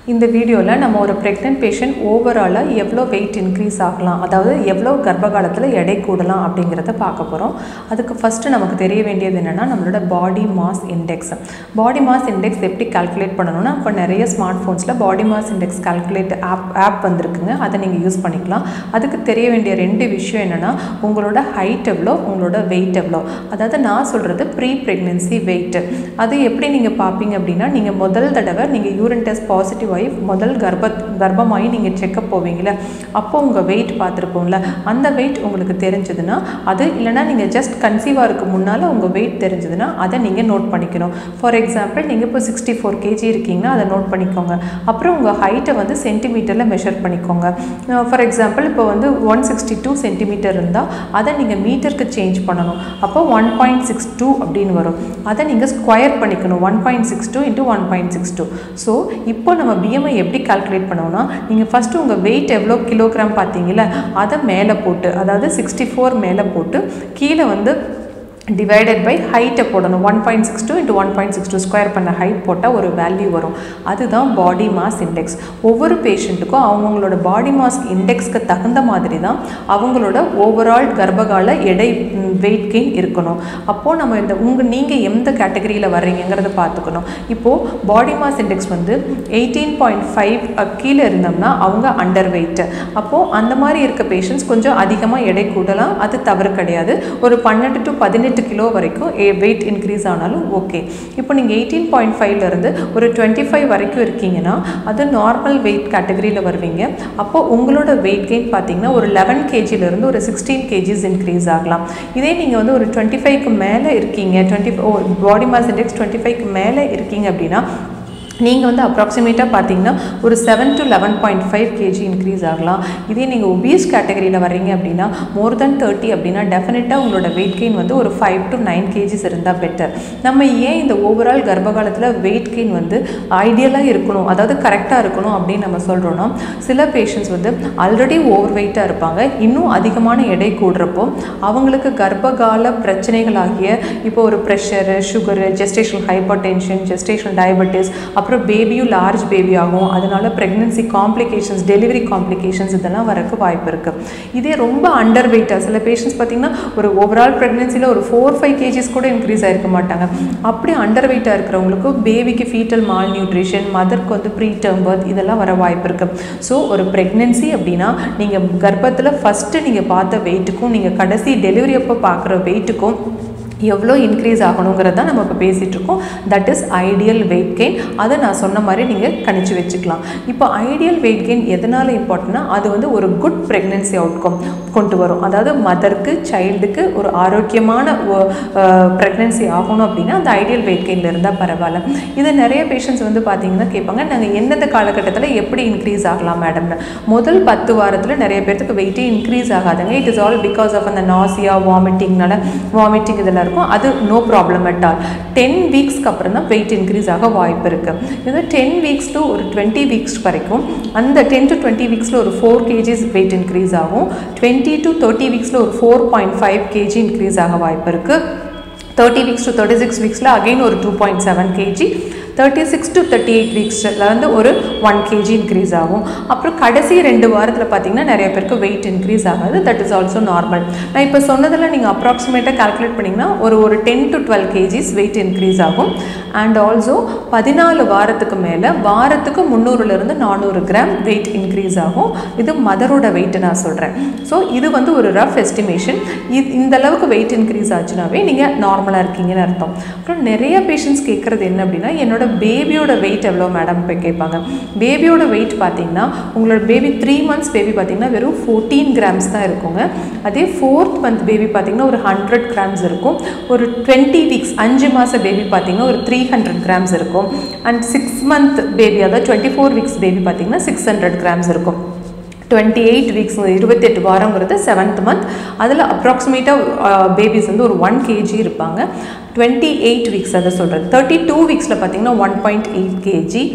இந்த வீடியோவில் நம்ம ஒரு ப்ரெக்னென்ட் பேஷண்ட் ஓவராலாக எவ்வளோ வெயிட் இன்க்ரீஸ் ஆகலாம் அதாவது எவ்வளோ கர்ப்ப காலத்தில் எடை கூடலாம் அப்படிங்கிறத பார்க்க போகிறோம் அதுக்கு ஃபஸ்ட்டு நமக்கு தெரிய வேண்டியது என்னென்னா நம்மளோட body mass index body mass index எப்படி கால்குலேட் பண்ணணும்னா இப்போ நிறைய ஸ்மார்ட் ஃபோன்ஸில் body mass index calculate app app வந்திருக்குங்க அதை நீங்கள் யூஸ் பண்ணிக்கலாம் அதுக்கு தெரிய வேண்டிய ரெண்டு விஷயம் என்னென்னா உங்களோட ஹைட் எவ்வளோ உங்களோட வெயிட் எவ்வளோ அதாவது நான் சொல்கிறது ப்ரீ ப்ரெக்னென்சி வெயிட் அது எப்படி நீங்கள் பார்ப்பீங்க அப்படின்னா நீங்கள் முதல் தடவை நீங்கள் யூரின் டெஸ்ட் பாசிட்டிவ் ஆகி முதல் கர்ப்ப கர்ப்பமாகி நீங்கள் செக்கப் போவீங்களே அப்போ உங்கள் வெயிட் பார்த்துருப்போம்ல அந்த வெயிட் உங்களுக்கு தெரிஞ்சதுன்னா அது இல்லைனா நீங்கள் ஜஸ்ட் கன்சீவாக இருக்க முன்னால் உங்கள் வெயிட் தெரிஞ்சதுன்னா அதை நீங்கள் நோட் பண்ணிக்கணும் ஃபார் எக்ஸாம்பிள் நீங்கள் இப்போ சிக்ஸ்டி ஃபோர் கேஜி இருக்கீங்கன்னா அதை நோட் பண்ணிக்கோங்க அப்புறம் உங்கள் ஹைட்டை வந்து சென்டிமீட்டரில் மெஷர் பண்ணிக்கோங்க ஃபார் எக்ஸாம்பிள் இப்போ வந்து ஒன் சிக்ஸ்டி டூ சென்டிமீட்டர் இருந்தால் அதை நீங்கள் மீட்டருக்கு சேஞ்ச் பண்ணணும் அப்போ ஒன் பாயிண்ட் சிக்ஸ் டூ அப்படின்னு வரும் அதை நீங்கள் ஸ்கொயர் பண்ணிக்கணும் one point six two into one point six two so இப்போ நம்ம பிஎம்ஐ எப்படி கால்குலேட் பண்ணோம்னா நீங்கள் ஃபஸ்ட்டு உங்கள் வெயிட் எவ்வளோ கிலோகிராம் பார்த்தீங்களா அதை மேலே போட்டு அதாவது சிக்ஸ்டி ஃபோர் மேலே போட்டு கீழே வந்து டிவைடட் பை ஹைட்டை போடணும் one point six two into one point six two square பண்ண ஹைட் போட்டால் ஒரு வேல்யூ வரும் அதுதான் பாடி மாஸ் இண்டெக்ஸ் ஒவ்வொரு பேஷண்ட்டுக்கும் அவங்களோட பாடி மாஸ் இண்டெக்ஸ்க்கு தகுந்த மாதிரி தான் அவங்களோட ஓவரால் கர்ப்பகால எடை வெயிட் கெயின் இருக்கணும் அப்போது நம்ம இந்த உங்கள் நீங்கள் எந்த கேட்டகரியில் வர்றீங்கிறத பார்த்துக்கணும் இப்போது பாடி மாஸ் இண்டெக்ஸ் வந்து எயிட்டீன் பாயிண்ட் ஃபைவ் கீழே இருந்தோம்னா அவங்க அண்டர் வெயிட் அப்போது அந்த மாதிரி இருக்க பேஷண்ட்ஸ் கொஞ்சம் அதிகமாக எடை கூடலாம் அது தவறு கிடையாது ஒரு பன்னெண்டு டு பதினெட்டு பதினெட்டு கிலோ வரைக்கும் வெயிட் இன்க்ரீஸ் ஆனாலும் ஓகே இப்போ நீங்கள் எயிட்டீன் பாயிண்ட் ஃபைவ்லேருந்து ஒரு டுவெண்ட்டி ஃபைவ் வரைக்கும் இருக்கீங்கன்னா அது நார்மல் வெயிட் கேட்டகரியில் வருவீங்க அப்போது உங்களோட வெயிட் கெயின் பார்த்தீங்கன்னா ஒரு லெவன் கேஜிலேருந்து ஒரு சிக்ஸ்டீன் கேஜிஸ் இன்க்ரீஸ் ஆகலாம் இதே நீங்கள் வந்து ஒரு டுவெண்ட்டி ஃபைவ்க்கு மேலே இருக்கீங்க twenty body mass index twenty ஃபைவ்க்கு மேலே இருக்கீங்க அப்படின்னா நீங்கள் வந்து அப்ராக்சிமேட்டாக பார்த்தீங்கன்னா ஒரு seven to eleven point five K G increase ஆகலாம் இதே நீங்கள் ஒபீஸ் கேட்டகரியில் வர்றீங்க அப்படின்னா மோர் தென் தேர்ட்டி அப்படின்னா டெஃபினட்டாக உங்களோட வெயிட் கெயின் வந்து ஒரு ஃபைவ் டு நைன் கேஜிஸ் இருந்தால் பெட்டர் நம்ம ஏன் இந்த ஓவரால் கர்ப்ப காலத்தில் வெயிட் கெயின் வந்து ஐடியலாக இருக்கணும் அதாவது கரெக்டாக இருக்கணும் அப்படின்னு நம்ம சொல்கிறோன்னா சில பேஷண்ட்ஸ் வந்து ஆல்ரெடி ஓவர் வெயிட்டாக இருப்பாங்க இன்னும் அதிகமான எடை கூடுறப்போ அவங்களுக்கு கர்ப்பகால பிரச்சனைகளாகிய இப்போ ஒரு pressure sugar gestation hypertension gestation diabetes அப்புறம் பேபியும் லார்ஜ் பேபி ஆகும் அதனால ப்ரெக்னென்சி காம்ப்ளிகேஷன்ஸ் டெலிவரி காம்ப்ளிகேஷன்ஸ் இதெல்லாம் வரக்கு வாய்ப்பு இருக்குது இதே ரொம்ப அண்டர் வெயிட்டாக சில பேஷண்ட்ஸ் பார்த்திங்கன்னா ஒரு ஓவரால் ப்ரெக்னென்சியில் ஒரு ஃபோர் ஃபைவ் கேஜிஸ் கூட இன்க்ரீஸ் ஆகிருக்க மாட்டாங்க அப்படி அண்டர் வெயிட்டாக இருக்கிறவங்களுக்கு பேபிக்கு ஃபீட்டல் மால் நியூட்ரிஷன் மதருக்கு வந்து ப்ரீ டேர்ம் பர்த் இதெல்லாம் வர வாய்ப்பு இருக்குது ஸோ ஒரு ப்ரெக்னென்சி அப்படின்னா நீங்கள் கர்ப்பத்தில் ஃபஸ்ட்டு நீங்கள் பார்த்த வெயிட்டுக்கும் நீங்கள் கடைசி டெலிவரி அப்போ பார்க்குற வெயிட்டுக்கும் எவ்வளோ இன்க்ரீஸ் ஆகணுங்கிறது தான் நம்ம இப்போ பேசிகிட்டு இருக்கோம் that is ideal weight gain அதை நான் சொன்ன மாதிரி நீங்கள் கணிச்சு வச்சுக்கலாம் இப்போ ஐடியல் வெயிட் கெயின் எதனால் இம்பார்ட்டன்னா அது வந்து ஒரு குட் ப்ரெக்னென்சி அவுட்கம் கொண்டு வரும் அதாவது மதருக்கு சைல்டுக்கு ஒரு ஆரோக்கியமான ப்ரெக்னென்சி ஆகணும் அப்படின்னா அந்த ஐடியல் வெயிட் கெயினில் இருந்தால் பரவாயில்ல இதை நிறைய பேஷண்ட்ஸ் வந்து பார்த்தீங்கன்னா கேட்பாங்க நாங்கள் எந்தெந்த காலகட்டத்தில் எப்படி இன்க்ரீஸ் ஆகலாம் மேடம்னு முதல் பத்து வாரத்தில் நிறைய பேர்த்துக்கு வெயிட்டே இன்க்ரீஸ் ஆகாதுங்க it is all because of அந்த நாசியா வாமிட்டிங்னால வாமிட்டிங் இதெல்லாம் இருக்கும் அது no problem at all ten வீக்ஸ்க்கு அப்புறம் தான் வெயிட் இன்க்ரீஸ் ஆக வாய்ப்பு இருக்குது இது டென் வீக்ஸ் டு ஒரு டுவெண்ட்டி வீக்ஸ் வரைக்கும் அந்த டென் டு டுவெண்ட்டி வீக்ஸில் ஒரு ஃபோர் கேஜிஸ் வெயிட் இன்க்ரீஸ் ஆகும் டுவெண்ட்டி டு தேர்ட்டி வீக்ஸில் ஒரு four point five K G increase ஆக வாய்ப்பு இருக்குது thirty weeks to thirty six வீக்ஸில் again ஒரு two point seven K G thirty six to thirty eight வீக்ஸில் வந்து ஒரு ஒன் கேஜி இன்க்ரீஸ் ஆகும் அப்புறம் கடைசி ரெண்டு வாரத்தில் பார்த்தீங்கன்னா நிறைய பேருக்கு வெயிட் இன்க்ரீஸ் ஆகாது தட் இஸ் ஆல்சோ நார்மல் நான் இப்போ சொன்னதில் நீங்கள் அப்ராக்சிமேட்டாக கால்குலேட் பண்ணிங்கன்னா ஒரு ஒரு ten to twelve K Gs weight increase ஆகும் அண்ட் ஆல்சோ பதினாலு வாரத்துக்கு மேலே வாரத்துக்கு முந்நூறுலேருந்து நானூறு கிராம் வெயிட் இன்க்ரீஸ் ஆகும் இது மதரோட வெயிட்டு நான் சொல்கிறேன் ஸோ இது வந்து ஒரு ரஃப் எஸ்டிமேஷன் இது இந்த அளவுக்கு வெயிட் இன்க்ரீஸ் ஆச்சுனாவே நீங்கள் நார்மலாக இருக்கீங்கன்னு அர்த்தம் அப்புறம் நிறைய பேஷண்ட்ஸ் கேட்குறது என்ன அப்படின்னா என்னோட பேபியோட வெயிட் எவ்வளோ மேடம் போய் கேட்பாங்க பேபியோட வெயிட் பார்த்தீங்கன்னா உங்களோட பேபி த்ரீ மந்த்ஸ் பேபி பார்த்தீங்கன்னா வெறும் ஃபோர்டீன் கிராம்ஸ் தான் இருக்குங்க அதே ஃபோர்த் மந்த் பேபி பார்த்தீங்கன்னா ஒரு ஹண்ட்ரட் கிராம்ஸ் இருக்கும் ஒரு டுவெண்ட்டி வீக்ஸ் அஞ்சு மாத பேபி பார்த்தீங்கன்னா ஒரு த்ரீ ஹண்ட்ரட் கிராம்ஸ் இருக்கும் அண்ட் சிக்ஸ் மந்த் பேபி அதாவது டுவெண்ட்டி ஃபோர் வீக்ஸ் பேபி பார்த்தீங்கன்னா சிக்ஸ் ஹண்ட்ரட் கிராம்ஸ் இருக்கும் டுவெண்ட்டி எயிட் வீக்ஸ் இருபத்தெட்டு வாரங்கிறது செவன்த் மந்த் அதில் அப்ராக்சிமேட்டாக பேபிஸ் வந்து ஒரு ஒன் கேஜி இருப்பாங்க டுவெண்ட்டி எயிட் வீக்ஸ் அதை சொல்கிறேன் தேர்ட்டி டூ வீக்ஸில் பார்த்தீங்கன்னா ஒன் பாயிண்ட் எயிட் கேஜி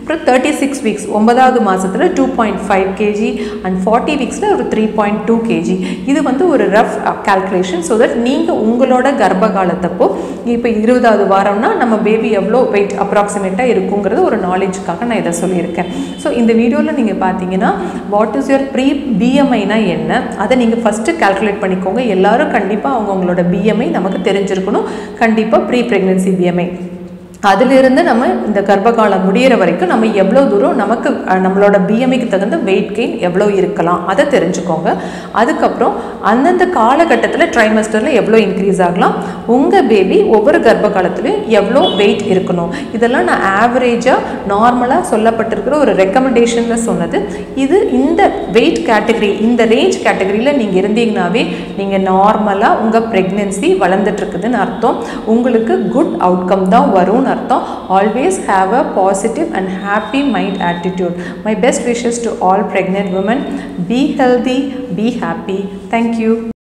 அப்புறம் தேர்ட்டி சிக்ஸ் வீக்ஸ் ஒன்பதாவது மாதத்தில் two point five K G and forty வீக்ஸில் ஒரு த்ரீ பாயிண்ட் டூ கேஜி இது வந்து ஒரு ரஃப் கால்குலேஷன் ஸோ தட் நீங்கள் உங்களோட கர்ப்ப காலத்தப்போ இப்போ இருபதாவது வாரம்னா நம்ம பேபி எவ்வளோ வெயிட் அப்ராக்சிமேட்டாக இருக்குங்கிறது ஒரு நாலேஜுக்காக நான் இதை சொல்லியிருக்கேன் ஸோ இந்த வீடியோவில் நீங்கள் பார்த்தீங்கன்னா வாட் இஸ் யுவர் ப்ரீ பிஎம்ஐனா என்ன அதை நீங்கள் ஃபஸ்ட்டு கால்குலேட் பண்ணிக்கோங்க எல்லாரும் கண்டிப்பாக அவங்கவுங்களோட பிஎம்ஐ நமக்கு தெரிஞ்சிருக்கணும் கண்டிப்பாக ப்ரீ ப்ரெக்னென்சி பிஎம்ஐ அதிலிருந்து நம்ம இந்த கர்ப்பகாலம் முடியிற வரைக்கும் நம்ம எவ்வளோ தூரம் நமக்கு அஹ், நம்மளோட பிஎம்ஐக்கு தகுந்த வெயிட் கெயின் எவ்வளோ இருக்கலாம் அதை தெரிஞ்சுக்கோங்க அதுக்கப்புறம் அந்தந்த காலகட்டத்தில் ட்ரைமஸ்டரில் எவ்வளோ இன்க்ரீஸ் ஆகலாம் உங்கள் பேபி ஒவ்வொரு கர்ப்ப காலத்துலையும் எவ்வளோ வெயிட் இருக்கணும் இதெல்லாம் நான் ஆவரேஜாக நார்மலாக சொல்லப்பட்டிருக்கிற ஒரு ரெக்கமெண்டேஷனில் சொன்னது இது இந்த வெயிட் கேட்டகரி இந்த ரேஞ்ச் கேட்டகரியில் நீங்கள் இருந்தீங்கனாவே நீங்கள் நார்மலாக உங்கள் ப்ரெக்னென்சி வளர்ந்துட்டுருக்குதுன்னு அர்த்தம் உங்களுக்கு குட் அவுட்கம் தான் வரும்னு அர்த்தம் always have a positive and happy mind attitude my best wishes to all pregnant women be healthy be happy thank you